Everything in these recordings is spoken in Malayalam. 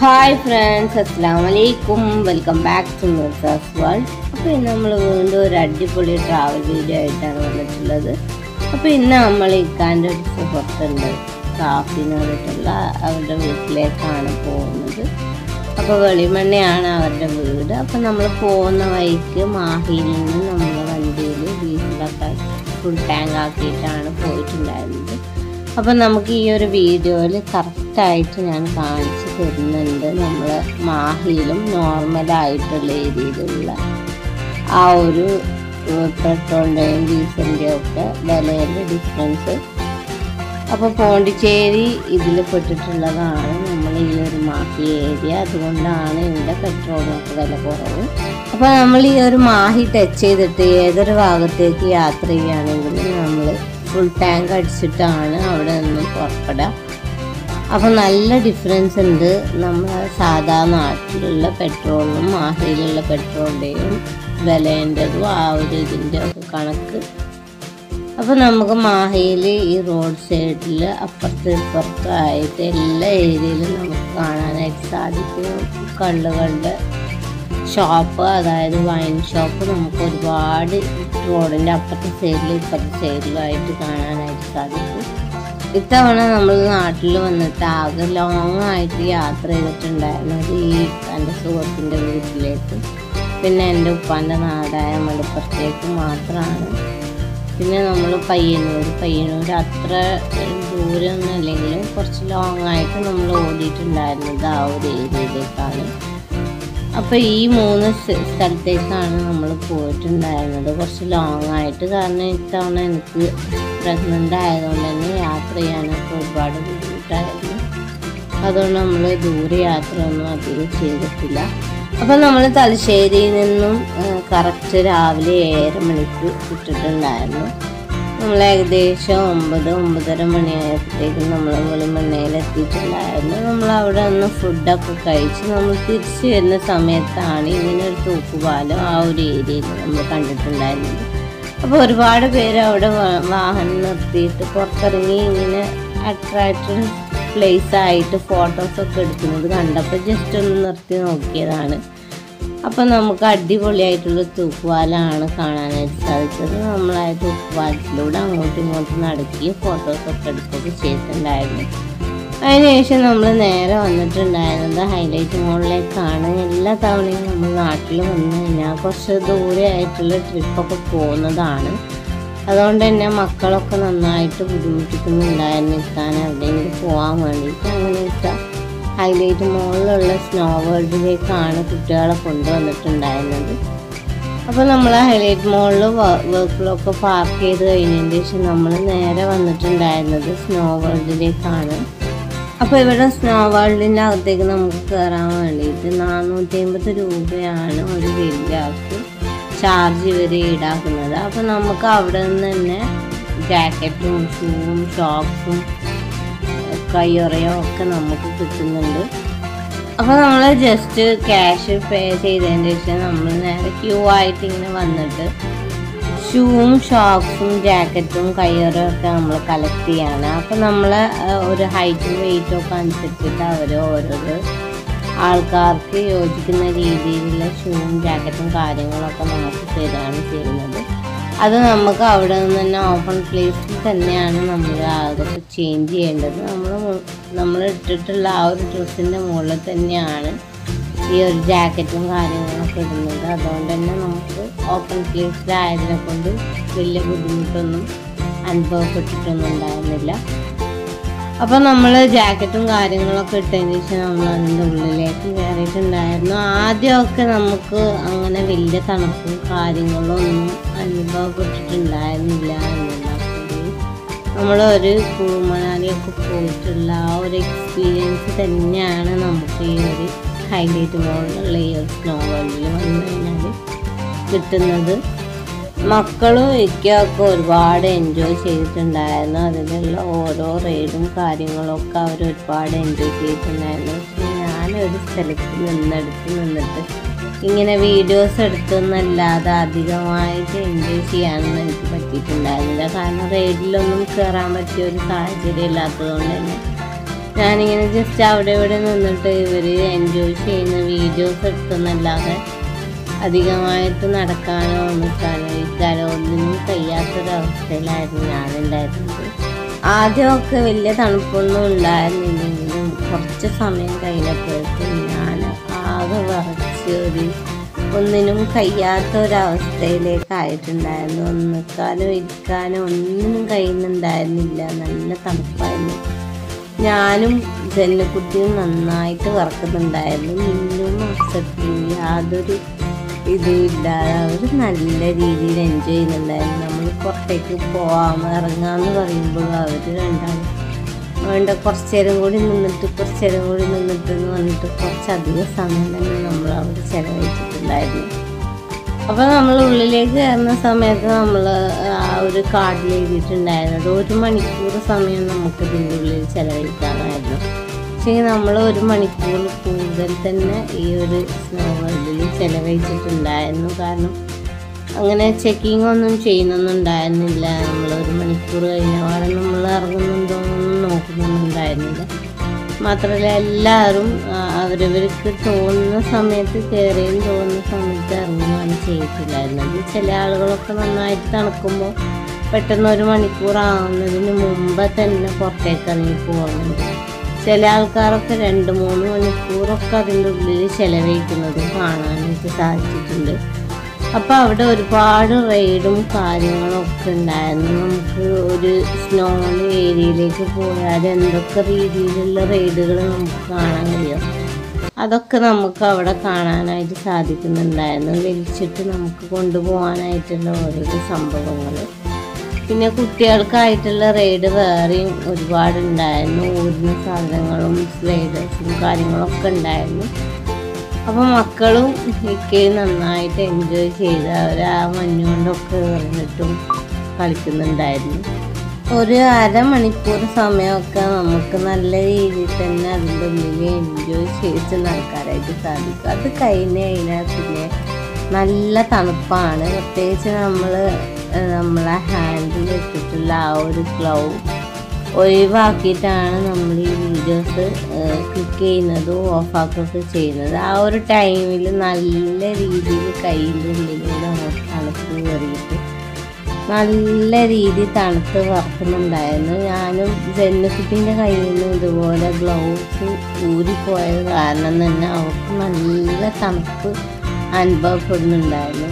ഹായ് ഫ്രണ്ട്സ് അസ്സാം വലൈക്കും welcome back to Mirza's world അപ്പോൾ ഇന്ന് നമ്മൾ വീണ്ടും ഒരു അടിപൊളി ട്രാവൽ വീഡിയോ ആയിട്ടാണ് വന്നിട്ടുള്ളത് അപ്പോൾ ഇന്ന് നമ്മൾ ഇക്കാൻ്റെ അടുത്ത് പുറത്തുണ്ട് കാഫിന്ന് പറഞ്ഞിട്ടുള്ള അവരുടെ വീട്ടിലേക്കാണ് പോകുന്നത് അപ്പോൾ വെളിമണ്ണയാണ് അവരുടെ വീട് അപ്പോൾ നമ്മൾ പോകുന്ന വഴിക്ക് മാഹിയിൽ നിന്ന് നമ്മൾ വണ്ടിയിൽ ഡീസലൊക്കെ ഫുൾ ടാങ്ക് ആക്കിയിട്ടാണ് പോയിട്ടുണ്ടായിരുന്നത് അപ്പം നമുക്ക് ഈ ഒരു വീഡിയോയിൽ കറക്റ്റായിട്ട് ഞാൻ കാണിച്ചു തരുന്നുണ്ട് നമ്മൾ മാഹിയിലും നോർമലായിട്ടുള്ള രീതിയിലുള്ള ആ ഒരു പെട്രോളിൻ്റെയും ഡീസലിൻ്റെയും ഒക്കെ വിലയുടെ ഡിഫറൻസ് അപ്പോൾ പോണ്ടിച്ചേരി ഇതിൽ പെട്ടിട്ടുള്ളതാണ് നമ്മൾ ഈ ഒരു മാഹി ഏരിയ അതുകൊണ്ടാണ് ഇവിടെ പെട്രോളിനൊക്കെ വില കുറവ് അപ്പോൾ നമ്മൾ ഈ ഒരു മാഹി ടച്ച് ചെയ്തിട്ട് ഏതൊരു ഭാഗത്തേക്ക് യാത്ര ചെയ്യുകയാണെങ്കിലും നമ്മൾ ഫുൾ ടാങ്ക് അടിച്ചിട്ടാണ് അവിടെ നിന്ന് പുറപ്പെടുക അപ്പോൾ നല്ല ഡിഫറൻസ് ഉണ്ട് നമ്മുടെ സാധാ നാട്ടിലുള്ള പെട്രോളിനും മാഹിയിലുള്ള പെട്രോളിൻ്റെയും വിലേൻ്റെതും ആ ഒരു ഇതിൻ്റെ ഒക്കെ കണക്ക് അപ്പോൾ നമുക്ക് മാഹിയിൽ ഈ റോഡ് സൈഡിൽ അപ്പുറത്ത് ഇപ്പുറത്തും ആയിട്ട് എല്ലാ ഏരിയയിലും നമുക്ക് കാണാനായിട്ട് സാധിക്കും കള്ളുകളുടെ ഷോപ്പ് അതായത് വൈൻ ഷോപ്പ് നമുക്ക് ഒരുപാട് റോഡിൻ്റെ അപ്പുറത്തെ സൈഡിലും ഇപ്പുറത്തെ സൈഡിലുമായിട്ട് കാണാനായിട്ട് സാധിക്കും ഇത്തവണ നമ്മൾ നാട്ടിൽ വന്നിട്ട് ആകെ ലോങ് ആയിട്ട് യാത്ര ചെയ്തിട്ടുണ്ടായിരുന്നത് ഈ എൻ്റെ സുഹൃത്തിൻ്റെ വീട്ടിലേക്ക് പിന്നെ എൻ്റെ ഉപ്പാൻ്റെ നാടായ മലപ്പുറത്തേക്ക് മാത്രമാണ് പിന്നെ നമ്മൾ പയ്യന്നൂർ പയ്യന്നൂർ അത്ര ദൂരമൊന്നും അല്ലെങ്കിലും കുറച്ച് ലോങ് ആയിട്ട് നമ്മൾ ഓടിയിട്ടുണ്ടായിരുന്നത് ആ ഒരു ഏരിയയിലേക്കാണ് അപ്പോൾ ഈ മൂന്ന് സ്ഥ- സ്ഥലത്തേക്കാണ് നമ്മൾ പോയിട്ടുണ്ടായിരുന്നത് കുറച്ച് ലോങ് ആയിട്ട് കാരണം ഇത്തവണ എനിക്ക് പ്രഗ്നൻ്റ് ആയതുകൊണ്ട് തന്നെ യാത്ര ചെയ്യാനൊക്കെ ഒരുപാട് ബുദ്ധിമുട്ടായിരുന്നു അതുകൊണ്ട് നമ്മൾ ദൂരെ യാത്ര ഒന്നും അധികം ചെയ്തിട്ടില്ല അപ്പോൾ നമ്മൾ തലശ്ശേരിയിൽ നിന്നും കറക്റ്റ് രാവിലെ ഏഴര മണിക്ക് വിട്ടിട്ടുണ്ടായിരുന്നു നമ്മൾ ഏകദേശം ഒമ്പത് ഒമ്പതര മണിയായപ്പോഴത്തേക്കും നമ്മൾ വെളിമണ്ണയിൽ എത്തിയിട്ടുണ്ടായിരുന്നു നമ്മൾ അവിടെ നിന്ന് ഫുഡൊക്കെ കഴിച്ച് നമ്മൾ തിരിച്ചു വരുന്ന സമയത്താണ് ഇങ്ങനെ ഒരു തൂക്കുപാലം ആ ഒരു ഏരിയയിൽ നമ്മൾ കണ്ടിട്ടുണ്ടായിരുന്നത് അപ്പോൾ ഒരുപാട് പേര് അവിടെ വാ- വാഹനം നിർത്തിയിട്ട് പുറത്തിറങ്ങി ഇങ്ങനെ അട്രാക്റ്റഡ് പ്ലേസ് ആയിട്ട് ഫോട്ടോസൊക്കെ എടുക്കുന്നത് കണ്ടപ്പോൾ ജസ്റ്റ് ഒന്ന് നിർത്തി നോക്കിയതാണ് അപ്പം നമുക്ക് അടിപൊളിയായിട്ടുള്ള തൂക്കുപാലമാണ് കാണാനായിട്ട് സാധിച്ചത് നമ്മൾ ആ തൂക്കുപാലത്തിലൂടെ അങ്ങോട്ടും ഇങ്ങോട്ടും നടക്കി ഫോട്ടോസൊക്കെ എടുക്കുകയൊക്കെ ചെയ്തിട്ടുണ്ടായിരുന്നു അതിനുശേഷം നമ്മൾ നേരെ വന്നിട്ടുണ്ടായിരുന്നത് ഹൈലൈറ്റ് മോളിലേക്കാണ് എല്ലാ തവണയും നമ്മൾ നാട്ടിൽ വന്നു കഴിഞ്ഞാൽ കുറച്ച് ദൂരെ ആയിട്ടുള്ള ട്രിപ്പൊക്കെ പോകുന്നതാണ് അതുകൊണ്ട് തന്നെ മക്കളൊക്കെ നന്നായിട്ട് ബുദ്ധിമുട്ടിക്കുന്നുണ്ടായിരുന്നു എത്താൻ എവിടെയെങ്കിലും പോകാൻ വേണ്ടിയിട്ട് അങ്ങനെ വെച്ചാൽ ഹൈലൈറ്റ് മോളിലുള്ള സ്നോ വേൾഡിലേക്കാണ് കുട്ടികളെ കൊണ്ടുവന്നിട്ടുണ്ടായിരുന്നത് അപ്പോൾ നമ്മൾ ഹൈലൈറ്റ് മോളിൽ വെഹിക്കിളൊക്കെ പാർക്ക് ചെയ്ത് കഴിഞ്ഞതിന് ശേഷം നമ്മൾ നേരെ വന്നിട്ടുണ്ടായിരുന്നത് സ്നോ വേൾഡിലേക്കാണ് അപ്പോൾ ഇവിടെ സ്നോ വേൾഡിൻ്റെ അകത്തേക്ക് നമുക്ക് കയറാൻ വേണ്ടിയിട്ട് നാനൂറ്റി അമ്പത് രൂപയാണ് ഒരു വലിയ ആൾക്ക് ചാർജ് ഇവർ ഈടാക്കുന്നത് അപ്പോൾ നമുക്ക് അവിടെ നിന്ന് തന്നെ ജാക്കറ്റും ഷൂവും ഷോക്സും കയ്യുറയോ ഒക്കെ നമുക്ക് കിട്ടുന്നുണ്ട് അപ്പോൾ നമ്മൾ ജസ്റ്റ് ക്യാഷ് പേ ചെയ്തതിന് ശേഷം നമ്മൾ നേരെ ക്യൂ ആയിട്ട് ഇങ്ങനെ വന്നിട്ട് ഷൂവും ഷോക്സും ജാക്കറ്റും കയ്യുറയും ഒക്കെ നമ്മൾ കളക്ട് ചെയ്യാണ് അപ്പോൾ നമ്മൾ ഒരു ഹൈറ്റും വെയിറ്റും ഒക്കെ അനുസരിച്ചിട്ട് അവർ ഓരോരോ ആൾക്കാർക്ക് യോജിക്കുന്ന രീതിയിലുള്ള ഷൂവും ജാക്കറ്റും കാര്യങ്ങളൊക്കെ നമുക്ക് തരികയാണ് ചെയ്യുന്നത് അത് നമുക്ക് അവിടെ നിന്ന് തന്നെ ഓപ്പൺ പ്ലേസിൽ തന്നെയാണ് നമ്മൾ അതൊക്കെ ചേഞ്ച് ചെയ്യേണ്ടത് നമ്മൾ നമ്മൾ ഇട്ടിട്ടുള്ള ആ ഒരു ഡ്രസ്സിൻ്റെ മുകളിൽ തന്നെയാണ് ഈ ഒരു ജാക്കറ്റും കാര്യങ്ങളൊക്കെ ഇടുന്നത് അതുകൊണ്ട് തന്നെ നമുക്ക് ഓപ്പൺ പ്ലേസിലായതിനെ കൊണ്ട് വലിയ ബുദ്ധിമുട്ടൊന്നും അനുഭവപ്പെട്ടിട്ടൊന്നും ഉണ്ടായിരുന്നില്ല അപ്പോൾ നമ്മൾ ജാക്കറ്റും കാര്യങ്ങളൊക്കെ ഇട്ടതിന് ശേഷം നമ്മൾ അതിൻ്റെ ഉള്ളിലേക്ക് കയറിയിട്ടുണ്ടായിരുന്നു ആദ്യമൊക്കെ നമുക്ക് അങ്ങനെ വലിയ തണുപ്പും കാര്യങ്ങളും ഒന്നും അനുഭവപ്പെട്ടിട്ടുണ്ടായിരുന്നില്ല എന്നുണ്ടെങ്കിൽ നമ്മൾ ഒരു കുളുമണാലിയൊക്കെ പോയിട്ടുള്ള ആ ഒരു എക്സ്പീരിയൻസ് തന്നെയാണ് നമുക്ക് ഈ ഒരു ഹൈലൈറ്റ് മോളിലുള്ള ഈ ഒരു സ്നോ വേൾഡിൽ വന്നു കഴിഞ്ഞാൽ കിട്ടുന്നത് മക്കളും ഇക്കൊക്കെ ഒരുപാട് എൻജോയ് ചെയ്തിട്ടുണ്ടായിരുന്നു അതിലുള്ള ഓരോ റൈഡും കാര്യങ്ങളൊക്കെ അവർ ഒരുപാട് എൻജോയ് ചെയ്തിട്ടുണ്ടായിരുന്നു പക്ഷേ ഞാനൊരു സ്ഥലത്ത് നിന്നെടുത്ത് നിന്നിട്ട് ഇങ്ങനെ വീഡിയോസ് എടുത്തെന്നല്ലാതെ അധികമായിട്ട് എൻജോയ് ചെയ്യാനൊന്നും എനിക്ക് പറ്റിയിട്ടുണ്ടായിരുന്നില്ല കാരണം റൈഡിലൊന്നും കയറാൻ പറ്റിയ ഒരു സാഹചര്യം ഇല്ലാത്തതുകൊണ്ട് തന്നെ ഞാനിങ്ങനെ ജസ്റ്റ് അവിടെ ഇവിടെ നിന്നിട്ട് ഇവർ എൻജോയ് ചെയ്യുന്ന വീഡിയോസ് എടുത്തെന്നല്ലാതെ അധികമായിട്ട് നടക്കാനോ നിൽക്കാനോ ഇരിക്കാനോ ഒന്നിനും കഴിയാത്തൊരവസ്ഥയിലായിരുന്നു ഞാനുണ്ടായിരുന്നത് ആദ്യമൊക്കെ വലിയ തണുപ്പൊന്നും ഉണ്ടായിരുന്നില്ലെങ്കിലും കുറച്ച് സമയം കഴിഞ്ഞപ്പോഴേക്കും ഞാൻ ആകെ വിറച്ച് ഒരു ഒന്നിനും കഴിയാത്ത ഒരവസ്ഥയിലേക്ക് ആയിട്ടുണ്ടായിരുന്നു നിൽക്കാനോ ഇരിക്കാനോ ഒന്നിനും കഴിയുന്നുണ്ടായിരുന്നില്ല നല്ല തണുപ്പായിരുന്നു ഞാനും ജന്നക്കുട്ടിയും നന്നായിട്ട് വറക്കുന്നുണ്ടായിരുന്നു മിന്നും അക്സെപ്റ്റും യാതൊരു ഇതും ഇല്ലാതെ അവർ നല്ല രീതിയിൽ എൻജോയ് ചെയ്യുന്നുണ്ടായിരുന്നു നമ്മൾ പുറത്തേക്ക് പോവാം ഇറങ്ങാന്ന് പറയുമ്പോഴും അവർ രണ്ടാളും വേണ്ട കുറച്ച് നേരം കൂടി നിന്നിട്ട് കുറച്ച് നേരം കൂടി നിന്നിട്ട് എന്ന് പറഞ്ഞിട്ട് കുറച്ചധികം സമയം തന്നെ നമ്മൾ അവിടെ ചിലവഴിച്ചിട്ടുണ്ടായിരുന്നു അപ്പോൾ നമ്മൾ ഉള്ളിലേക്ക് കയറുന്ന സമയത്ത് നമ്മൾ ആ ഒരു കാർഡിൽ എഴുതിയിട്ടുണ്ടായിരുന്നത് ഒരു മണിക്കൂർ സമയം നമുക്ക് ഇതിൻ്റെ ഉള്ളിൽ ചിലവഴിക്കാനായിരുന്നു പക്ഷേ നമ്മൾ ഒരു മണിക്കൂർ കൂടുതൽ തന്നെ ഈ ഒരു സ്നോ വേൾഡിൽ ചിലവഴിച്ചിട്ടുണ്ടായിരുന്നു കാരണം അങ്ങനെ ചെക്കിംഗ് ഒന്നും ചെയ്യുന്നൊന്നുണ്ടായിരുന്നില്ല നമ്മൾ ഒരു മണിക്കൂർ കഴിഞ്ഞ പാടെ നമ്മൾ ഇറങ്ങുന്നുണ്ടോ എന്നൊന്നും നോക്കുന്നുണ്ടായിരുന്നില്ല മാത്രമല്ല എല്ലാവരും ആ, അവരവർക്ക് തോന്നുന്ന സമയത്ത് കയറുകയും തോന്നുന്ന സമയത്ത് ഇറങ്ങുകയാണ് ചെയ്തിട്ടുണ്ടായിരുന്നത് ചില ആളുകളൊക്കെ നന്നായിട്ട് തണുക്കുമ്പോൾ പെട്ടെന്ന് ഒരു മണിക്കൂർ ആവുന്നതിന് മുമ്പ് തന്നെ പുറത്തേക്ക് ഇറങ്ങി പോകുന്നുണ്ട് ചില ആൾക്കാരൊക്കെ രണ്ട് മൂന്ന് മണിക്കൂറൊക്കെ അതിൻ്റെ ഉള്ളിൽ ചിലവഴിക്കുന്നത് കാണാനായിട്ട് സാധിച്ചിട്ടുണ്ട് അപ്പോൾ അവിടെ ഒരുപാട് റൈഡും കാര്യങ്ങളും ഒക്കെ ഉണ്ടായിരുന്നു നമുക്ക് ഒരു സ്നോ ഏരിയയിലേക്ക് പോയാൽ എന്തൊക്കെ രീതിയിലുള്ള റൈഡുകൾ നമുക്ക് കാണാൻ കഴിയും അതൊക്കെ നമുക്ക് അവിടെ കാണാനായിട്ട് സാധിക്കുന്നുണ്ടായിരുന്നു വലിച്ചിട്ട് നമുക്ക് കൊണ്ടുപോകാനായിട്ടുള്ള ഓരോരോ സംഭവങ്ങൾ പിന്നെ കുട്ടികൾക്കായിട്ടുള്ള റൈഡ് വേറെയും ഒരുപാടുണ്ടായിരുന്നു ഊരുന്ന സാധനങ്ങളും സ്ലൈഡേഴ്സും കാര്യങ്ങളൊക്കെ ഉണ്ടായിരുന്നു അപ്പോൾ മക്കളും ഇക്കയും നന്നായിട്ട് എൻജോയ് ചെയ്ത് അവർ ആ മഞ്ഞുകൊണ്ടൊക്കെ എറിഞ്ഞിട്ടും കളിക്കുന്നുണ്ടായിരുന്നു ഒരു അരമണിക്കൂർ സമയമൊക്കെ നമുക്ക് നല്ല രീതിയിൽ തന്നെ അതിൻ്റെ ഉള്ളിൽ എൻജോയ് ചെയ്ത് നടക്കാനായിട്ട് സാധിക്കും അത് കഴിഞ്ഞ് കഴിഞ്ഞാൽ പിന്നെ നല്ല തണുപ്പാണ് പ്രത്യേകിച്ച് നമ്മൾ നമ്മളെ ഹാൻഡിൽ ഇട്ടിട്ടുള്ള ആ ഒരു ഗ്ലൗ ഒഴിവാക്കിയിട്ടാണ് നമ്മൾ ഈ വീഡിയോസ് ക്ലിക്ക് ചെയ്യുന്നതും ഓഫാക്കുകയൊക്കെ ചെയ്യുന്നത് ആ ഒരു ടൈമിൽ നല്ല രീതിയിൽ കയ്യിൻ്റെ ഉള്ളിലൂടെ അങ്ങോട്ട് തണുപ്പ് കയറിയിട്ട് നല്ല രീതിയിൽ തണുത്ത് വറക്കുന്നുണ്ടായിരുന്നു ഞാനും ജന്നക്കുട്ടീൻ്റെ കയ്യിൽ നിന്ന് ഇതുപോലെ ഗ്ലൗസ് ഊരിപ്പോയത് കാരണം തന്നെ അവർക്ക് നല്ല തണുപ്പ് അനുഭവപ്പെടുന്നുണ്ടായിരുന്നു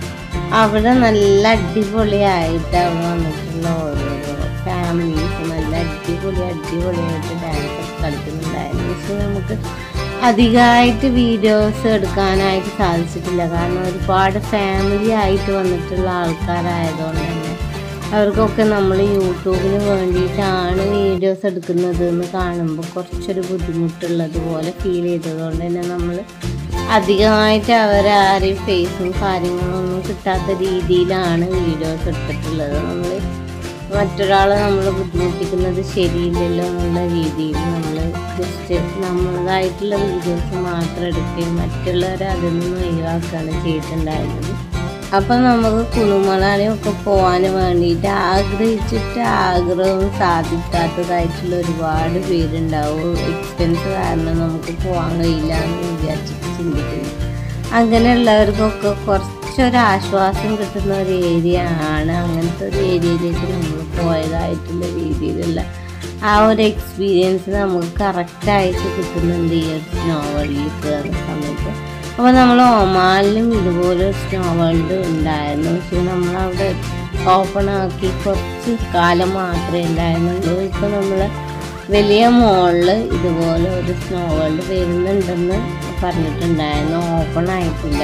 അവിടെ നല്ല അടിപൊളിയായിട്ട് അവിടെ വന്നിട്ടുള്ള ഓരോരോ ഫാമിലീസ് നല്ല അടിപൊളി അടിപൊളിയായിട്ട് ഡാൻസ് ഒക്കെ കളിക്കുന്നുണ്ടായിരുന്നു പക്ഷെ നമുക്ക് അധികമായിട്ട് വീഡിയോസ് എടുക്കാനായിട്ട് സാധിച്ചിട്ടില്ല കാരണം ഒരുപാട് ഫാമിലി ആയിട്ട് വന്നിട്ടുള്ള ആൾക്കാരായതുകൊണ്ട് തന്നെ അവർക്കൊക്കെ നമ്മൾ യൂട്യൂബിന് വേണ്ടിയിട്ടാണ് വീഡിയോസ് എടുക്കുന്നത് എന്ന് കാണുമ്പോൾ കുറച്ചൊരു ബുദ്ധിമുട്ടുള്ളത് പോലെ ഫീൽ ചെയ്തതുകൊണ്ട് തന്നെ നമ്മൾ അധികമായിട്ട് അവരാരെയും ഫേസും കാര്യങ്ങളൊന്നും കിട്ടാത്ത രീതിയിലാണ് വീഡിയോസ് എടുത്തിട്ടുള്ളത് നമ്മൾ മറ്റൊരാളെ നമ്മൾ ബുദ്ധിമുട്ടിക്കുന്നത് ശരിയില്ലല്ലോ എന്നുള്ള രീതിയിൽ നമ്മൾ ജസ്റ്റ് നമ്മളതായിട്ടുള്ള വീഡിയോസ് മാത്രം എടുക്കുകയും മറ്റുള്ളവരെ അതിൽ നിന്ന് ഒഴിവാക്കുകയാണ് ചെയ്തിട്ടുണ്ടായിരുന്നത് അപ്പം നമുക്ക് കുളുമണാലിയൊക്കെ പോകാൻ വേണ്ടിയിട്ട് ആഗ്രഹിച്ചിട്ട് ആഗ്രഹം സാധിക്കാത്തതായിട്ടുള്ള ഒരുപാട് പേരുണ്ടാവും എക്സ്പെൻസ് കാരണം നമുക്ക് പോകാൻ കഴിയില്ല എന്ന് വിചാരിച്ചിട്ട് ചിന്തിക്കുന്നു അങ്ങനെയുള്ളവർക്കൊക്കെ കുറച്ചൊരാശ്വാസം കിട്ടുന്ന ഒരു ഏരിയ ആണ് അങ്ങനത്തെ ഒരു ഏരിയയിലേക്ക് നമ്മൾ പോയതായിട്ടുള്ള രീതിയിലുള്ള ആ ഒരു എക്സ്പീരിയൻസ് നമുക്ക് കറക്റ്റായിട്ട് കിട്ടുന്നുണ്ട് ഈ ഒരു സ്നോ വേൾഡിൽ കയറുന്ന സമയത്ത് അപ്പോൾ നമ്മൾ ഒമാനിലും ഇതുപോലെ ഒരു സ്നോ വേൾഡ് ഉണ്ടായിരുന്നു പക്ഷേ നമ്മളവിടെ ഓപ്പൺ ആക്കി കുറച്ച് കാലം മാത്രമേ ഉണ്ടായിരുന്നുള്ളൂ ഇപ്പോൾ നമ്മൾ വലിയ മോളിൽ ഇതുപോലെ ഒരു സ്നോ വേൾഡ് വരുന്നുണ്ടെന്ന് പറഞ്ഞിട്ടുണ്ടായിരുന്നു ഓപ്പൺ ആയിട്ടില്ല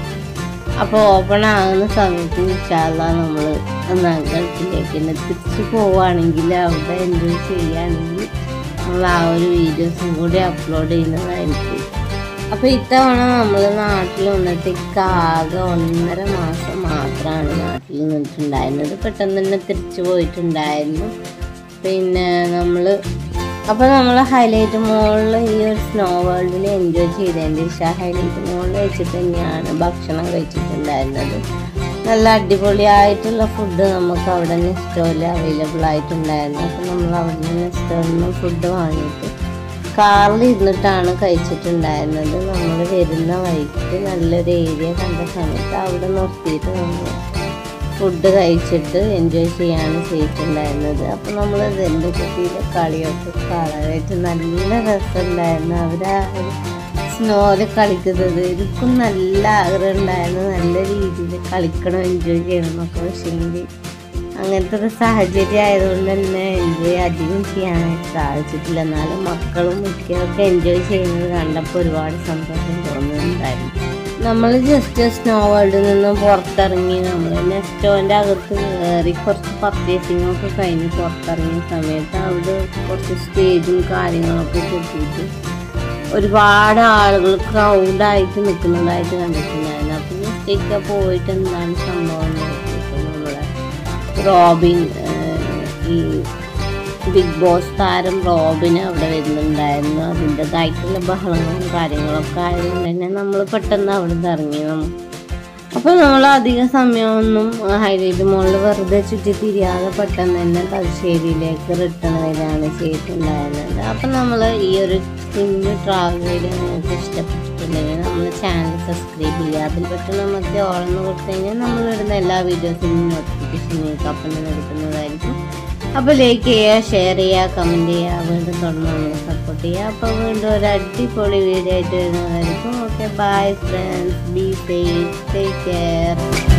അപ്പോൾ ഓപ്പൺ ആകുന്ന സമയത്ത് ഇൻഷാല്ല നമ്മൾ എന്നാ ഗൾഫിലേക്ക് തന്നെ തിരിച്ച് പോവുകയാണെങ്കിൽ അവിടെ എൻജോയ് ചെയ്യുകയാണെങ്കിൽ നമ്മൾ ആ ഒരു വീഡിയോസും കൂടി അപ്ലോഡ് ചെയ്യുന്നതായിരിക്കും അപ്പോൾ ഇത്തവണ നമ്മൾ നാട്ടിൽ വന്നിട്ട് ആകെ ഒന്നര മാസം മാത്രമാണ് നാട്ടിൽ നിന്നിട്ടുണ്ടായിരുന്നത് പെട്ടെന്ന് തന്നെ തിരിച്ചു പോയിട്ടുണ്ടായിരുന്നു പിന്നെ നമ്മൾ അപ്പോൾ നമ്മൾ ഹൈലൈറ്റ് മോളിൽ ഈ ഒരു സ്നോ വേൾഡിൽ എൻജോയ് ചെയ്തതിൻ്റെ ശേഷം ഹൈലൈറ്റ് മോളിൽ വെച്ചിട്ട് തന്നെയാണ് ഭക്ഷണം കഴിച്ചിട്ടുണ്ടായിരുന്നത് നല്ല അടിപൊളിയായിട്ടുള്ള ഫുഡ് നമുക്ക് അവിടെ നെസ്റ്റോയിൽ അവൈലബിൾ ആയിട്ടുണ്ടായിരുന്നു അപ്പോൾ നമ്മൾ അവിടെ നിന്ന് നെസ്റ്റോയിൽ നിന്ന് ഫുഡ് വാങ്ങിയിട്ട് കാറിൽ ഇരുന്നിട്ടാണ് കഴിച്ചിട്ടുണ്ടായിരുന്നത് നമ്മൾ വരുന്ന വഴിക്ക് നല്ലൊരു ഏരിയ കണ്ട സമയത്ത് അവിടെ നിർത്തിയിട്ട് നമ്മൾ ഫുഡ് കഴിച്ചിട്ട് എൻജോയ് ചെയ്യാണ് ചെയ്തിട്ടുണ്ടായിരുന്നത് അപ്പം നമ്മൾ രണ്ട് കുട്ടിയിലെ കളിയൊക്കെ കാണാനായിട്ട് നല്ല രസമുണ്ടായിരുന്നു അവരാ ഒരു സ്നോയിൽ കളിക്കുന്നത് എനിക്കും നല്ല ആഗ്രഹം ഉണ്ടായിരുന്നു നല്ല രീതിയിൽ കളിക്കണം എൻജോയ് ചെയ്യണം എന്നൊക്കെ പക്ഷേങ്കിൽ അങ്ങനത്തെ ഒരു സാഹചര്യം ആയതുകൊണ്ട് തന്നെ എൻജോയ് അധികം ചെയ്യാനായിട്ട് സാധിച്ചിട്ടില്ല എന്നാലും മക്കളും മിക്കയൊക്കെ എൻജോയ് ചെയ്യുന്നത് കണ്ടപ്പോൾ ഒരുപാട് സന്തോഷം തോന്നുന്നുണ്ടായിരുന്നു നമ്മൾ ജസ്റ്റ് സ്നോ വേൾഡിൽ നിന്ന് പുറത്തിറങ്ങി നമ്മൾ നെസ്റ്റോൻ്റെ അകത്ത് കയറി കുറച്ച് പർച്ചേസിംഗ് ഒക്കെ കഴിഞ്ഞ് പുറത്തിറങ്ങിയ സമയത്ത് അവിടെ കുറച്ച് സ്റ്റേജും കാര്യങ്ങളൊക്കെ കിട്ടിയിട്ട് ഒരുപാട് ആളുകൾ ക്രൗഡായിട്ട് നിൽക്കുന്നതായിട്ട് കണ്ടിട്ടുണ്ടായിരുന്നു അപ്പം ജസ്റ്റൊക്കെ പോയിട്ട് എന്താണ് സംഭവം എന്ന് നോക്കിയപ്പോൾ നമ്മുടെ റോബിൻ ഏഹ്, ഈ ബിഗ് ബോസ് താരം റോബിൻ അവിടെ വരുന്നുണ്ടായിരുന്നു അതിൻ്റെതായിട്ടുള്ള ബഹളങ്ങളും കാര്യങ്ങളൊക്കെ ആയതുകൊണ്ട് തന്നെ നമ്മൾ പെട്ടെന്ന് അവിടെ നിന്ന് ഇറങ്ങി നമുക്ക് അപ്പോൾ നമ്മൾ അധിക സമയമൊന്നും ഹൈലൈറ്റ് മോളിൽ വെറുതെ ചുറ്റി തിരിയാതെ പെട്ടെന്ന് തന്നെ തലശ്ശേരിയിലേക്ക് റിട്ടേൺ വരികയാണ് ചെയ്തിട്ടുണ്ടായിരുന്നത് അപ്പം നമ്മൾ ഈ ഒരു കുഞ്ഞു ട്രാവൽ വീഡിയോ നിങ്ങൾക്ക് ഇഷ്ടപ്പെട്ടിട്ടുണ്ടെങ്കിൽ നമ്മൾ ചാനൽ സബ്സ്ക്രൈബ് ചെയ്യുക അതിൽ പെട്ടെന്ന് നമുക്ക് ഓളെന്ന് കൊടുത്തു കഴിഞ്ഞാൽ നമ്മൾ ഇടുന്ന എല്ലാ വീഡിയോസിനും നോട്ടിഫിക്കേഷൻ നിങ്ങൾക്ക് അപ്പം തന്നെ എടുക്കുന്നതായിരിക്കും അപ്പോൾ ലൈക്ക് ചെയ്യുക ഷെയർ ചെയ്യുക കമൻറ്റ് ചെയ്യുക വീണ്ടും തുടർന്ന് നമ്മൾ സപ്പോർട്ട് ചെയ്യുക അപ്പോൾ വീണ്ടും ഒരു അടിപൊളി വീഡിയോ ആയിട്ട് വരുന്നതായിരിക്കും okay bye friends be safe take care